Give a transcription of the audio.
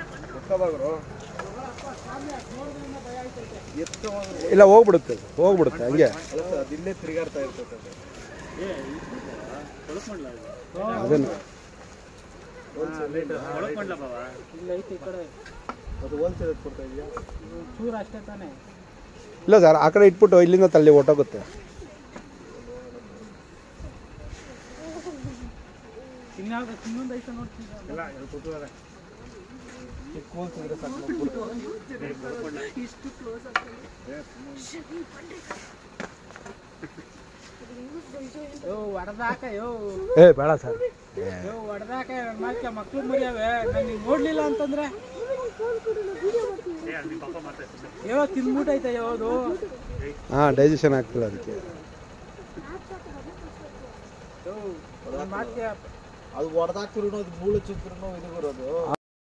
ಇಲ್ಲ ಹೋಗ್ಬಿಡುತ್ತೆ ಅದು, ಹೋಗ್ಬಿಡುತ್ತೆ ಹಂಗೆ ಅದಿಲ್ಲೇ ತಿರುಗಾಡ್ತಾ ಇರ್ತದೆ ಅದನ್ನು ಇಲ್ಲ ಐತೆ ಈ ಕಡೆ ಅದು ಹೋಲ್ಸೇಲ್ ಕೊಡ್ತಾ ಇದೆಯಾ ಚೂರು ಅಷ್ಟೇ ತಾನೇ ಇಲ್ಲ ಸರ್ ಆ ಕಡೆ ಇಟ್ಬಿಟ್ಟು ಇಲ್ಲಿಂದ ತಲ್ಲಿ ಹೊಟ್ಟೋಗುತ್ತೆ ಇನ್ಯಾವ್ದು ಇನ್ನೊಂದು ಐತೆ ನೋಡ್ತೀನಿ ಚಿಕ್ಕ ಹೋಲ್ಸಿದ್ರೆ ಸಾಕು ಮಗ್ಬಿಡ್ತು. ಯೋ ಹೊಡೆದಾಕ ಯೋ ಏ ಬೇಡ ಸರ್ ಯೋ ಹೊಡೆದಾಕ ನನ್ನ ಮಾತ್ಕೆ ಮಕ್ಳು ಮರಿಯಾವೆ ನಾನು ನೀನು ನೋಡ್ಲಿಲ್ಲ ಅಂತಂದ್ರೆ ಯೋ ತಿಂದ್ಬಿಟ್ಟೈತೆ ಯೋ ಅದು ಹಾಂ ಡೈಜೆಷನ್ ಆಗ್ತಿಲ್ಲ ಅದಕ್ಕೆ ಯೋ ನನ್ನ ಮಾತ್ಕೆ ಅದು ಹೊಡೆದಾಕ್ತಿರು ಅದು ಮೂಳೆ ಚುಕ್ರು ಇದು ಬರೋದು